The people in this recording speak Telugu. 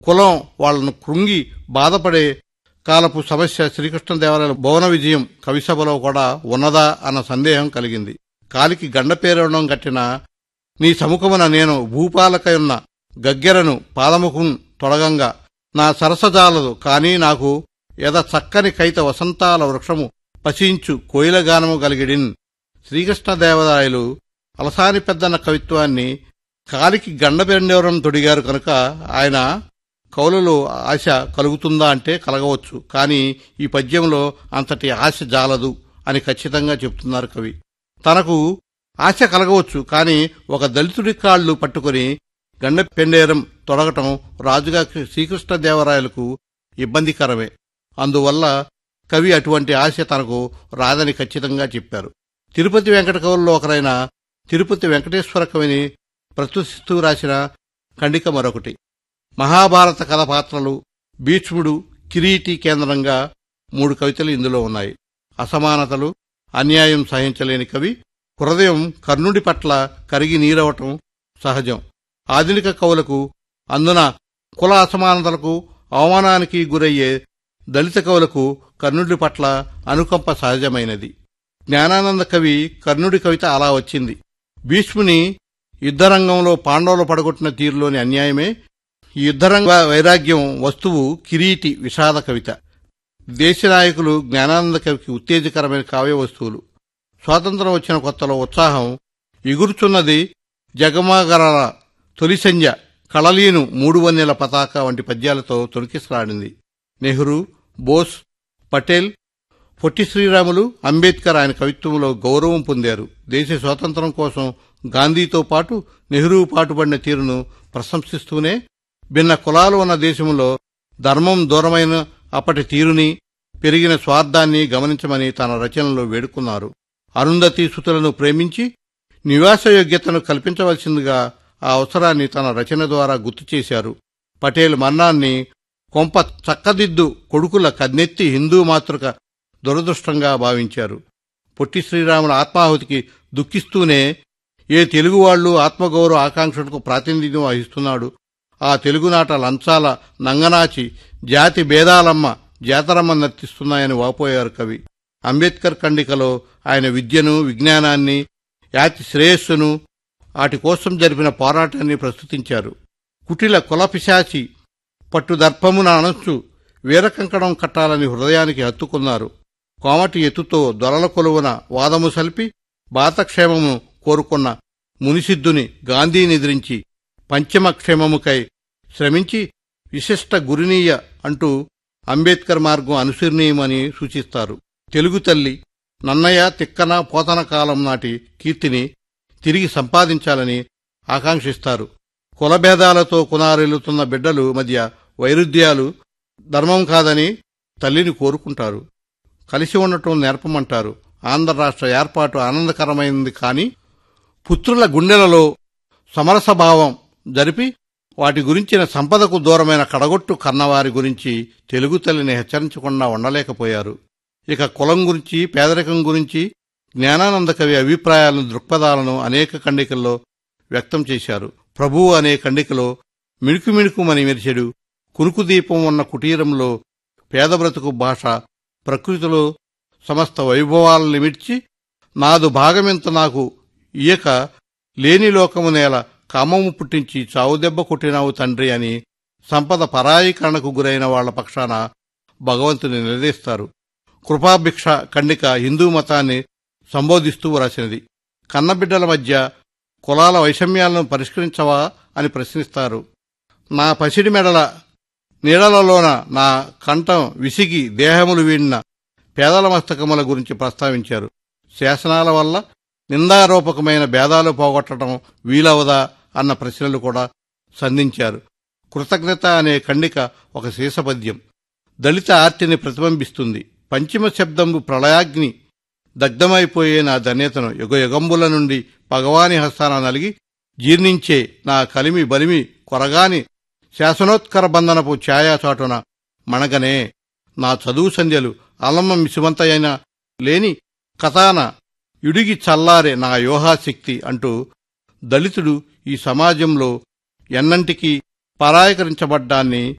కులం వాళ్ళను కృంగి బాధపడే కాలపు సమస్య శ్రీకృష్ణదేవరాయల భువన విజయం కవిసభలో కూడా ఉన్నదా అన్న సందేహం కలిగింది కాలికి గండపేరవడం కట్టిన నీ సముఖమున నేను భూపాలకయున్న గగ్గెరను పాదముఖం తొడగంగా నా సరసజాలదు కాని నాకు ఎద చక్కని కైత వసంతాల వృక్షము పశించు కోయిలగానము కలిగిడిన్ శ్రీకృష్ణదేవరాయలు అలసాని పెద్దన్న కవిత్వాన్ని కాలికి గండపెండవరం తొడిగారు కనుక ఆయన కవులలో ఆశ కలుగుతుందా అంటే కలగవచ్చు కానీ ఈ పద్యంలో అంతటి ఆశ జాలదు అని ఖచ్చితంగా చెప్తున్నారు కవి తనకు ఆశ కలగవచ్చు కానీ ఒక దళితుడి కాళ్ళు పట్టుకుని గండ పెండేరం తొడగటం రాజుగా శ్రీకృష్ణదేవరాయలకు ఇబ్బందికరమే అందువల్ల కవి అటువంటి ఆశ తనకు రాదని ఖచ్చితంగా చెప్పారు తిరుపతి వెంకట కవుల్లో ఒకరైన తిరుపతి వెంకటేశ్వర కవిని ప్రస్తుతిస్తూ రాసిన ఖండిక మరొకటి మహాభారత కథ పాత్రలు భీష్ముడు కిరీటి కేంద్రంగా మూడు కవితలు ఇందులో ఉన్నాయి అసమానతలు అన్యాయం సహించలేని కవి హృదయం కర్ణుడి పట్ల కరిగి నీరవటం సహజం ఆధునిక కవులకు అందున కుల అసమానతలకు అవమానానికి గురయ్యే దళిత కవులకు కర్ణుడి పట్ల అనుకంప సహజమైనది జ్ఞానానంద కవి కర్ణుడి కవిత అలా వచ్చింది భీష్ముని యుద్ధరంగంలో పాండవులు పడగొట్టిన తీరులోని అన్యాయమే ఈ యుద్ధరంగ వైరాగ్యం వస్తువు కిరీటి విషాద కవిత దేశ నాయకులు జ్ఞానానంద కవికి ఉత్తేజకరమైన కావ్య వస్తువులు స్వాతంత్రం వచ్చిన కొత్తలో ఉత్సాహం ఎగురుచున్నది జగమాగరల తొలి సంధ్య కళలీను మూడు వన్నెల పతాక వంటి పద్యాలతో తొలికిసలాడింది నెహ్రూ బోస్ పటేల్ పొట్టి శ్రీరాములు అంబేద్కర్ ఆయన కవిత్వంలో గౌరవం పొందారు దేశ స్వాతంత్రం కోసం గాంధీతో పాటు నెహ్రూ పాటుపడిన తీరును ప్రశంసిస్తూనే భిన్న కులాలు ఉన్న దేశంలో ధర్మం దూరమైన అప్పటి తీరుని పెరిగిన స్వార్థాన్ని గమనించమని తన రచనలో వేడుకున్నారు అరుంధతి సుతులను ప్రేమించి నివాసయోగ్యతను కల్పించవలసిందిగా ఆ అవసరాన్ని తన రచన ద్వారా గుర్తు చేశారు పటేల్ మన్నాన్ని కొంప చక్కదిద్దు కొడుకుల కన్నెత్తి హిందూ మాతృక దురదృష్టంగా భావించారు పొట్టి శ్రీరాముల ఆత్మాహుతికి దుఃఖిస్తూనే ఏ తెలుగువాళ్లు ఆత్మగౌరవ ఆకాంక్షలకు ప్రాతినిధ్యం వహిస్తున్నాడు ఆ తెలుగునాట లంచాల నంగనాచి జాతి భేదాలమ్మ జాతరమ్మ నర్తిస్తున్నాయని వాపోయారు కవి అంబేద్కర్ ఖండికలో ఆయన విద్యను విజ్ఞానాన్ని యాతి శ్రేయస్సును వాటి కోసం జరిపిన పోరాటాన్ని ప్రస్తుతించారు కుటిల కులపిశాచి పట్టుదర్పమున అనొచ్చు వీరకంకణం కట్టాలని హృదయానికి హత్తుకున్నారు కోమటి ఎత్తుతో దొరల కొలువున వాదము సల్పి బాతక్షేమము కోరుకున్న మునిసిద్ధుని గాంధీనిద్రించి పంచమ క్షేమముకై శ్రమించి విశిష్ట గురినీయ అంటూ అంబేద్కర్ మార్గం అనుసరణీయమని సూచిస్తారు తెలుగు తల్లి నన్నయ్య తిక్కన పోతన కాలం నాటి కీర్తిని తిరిగి సంపాదించాలని ఆకాంక్షిస్తారు కులభేదాలతో కునారెల్లుతున్న బిడ్డలు మధ్య వైరుధ్యాలు ధర్మం కాదని తల్లిని కోరుకుంటారు కలిసి ఉండటం నేర్పమంటారు ఆంధ్ర రాష్ట్ర ఏర్పాటు ఆనందకరమైంది కాని పుత్రుల గుండెలలో సమరసభావం జరిపి వాటి గురించిన సంపదకు దూరమైన కడగొట్టు కన్నవారి గురించి తెలుగు తల్లిని హెచ్చరించకుండా ఉండలేకపోయారు ఇక కులం గురించి పేదరికం గురించి జ్ఞానానంద కవి అభిప్రాయాలను దృక్పథాలను అనేక ఖండికల్లో వ్యక్తం చేశారు ప్రభువు అనే ఖండికలో మిణుకు మిణుకుమని మెరిచెడు కునుకు దీపం ఉన్న కుటీరంలో పేద బ్రతుకు భాష ప్రకృతిలో సమస్త వైభవాలను మిర్చి నాదు భాగమెంత నాకు ఇయక లేని లోకము నేల కామము పుట్టించి చావుదెబ్బ కొట్టినావు తండ్రి అని సంపద పరాయీకరణకు గురైన వాళ్ల పక్షాన భగవంతుని నిలదీస్తారు కృపాభిక్ష ఖండిక హిందూ మతాన్ని సంబోధిస్తూ రాసినది కన్నబిడ్డల మధ్య కులాల వైషమ్యాలను పరిష్కరించవా అని ప్రశ్నిస్తారు నా పసిడి మెడల నీడలలోన నా కంఠం విసిగి దేహములు వీడిన పేదల మస్తకముల గురించి ప్రస్తావించారు శాసనాల వల్ల నిందారూపకమైన భేదాలు పోగొట్టడం వీలవదా అన్న ప్రశ్నలు కూడా సంధించారు కృతజ్ఞత అనే ఖండిక ఒక శీసపద్యం దళిత ఆర్తిని ప్రతిబింబిస్తుంది పంచమ శబ్దంబు ప్రళయాగ్ని దగ్ధమైపోయే నా ధన్యతను యుగ యుగంబుల నుండి భగవాని హస్తాన నలిగి జీర్ణించే నా కలిమి బలిమి కొరగాని శాసనోత్కర బంధనపు ఛాయాచాటున మణగనే నా చదువు సంధ్యలు అలమ్మ మిసివంతయైన లేని కథాన ఇడిగి చల్లారే నా యోహాశక్తి అంటూ దళితుడు ఈ సమాజంలో ఎన్నంటికీ పరాయకరించబడ్డాన్ని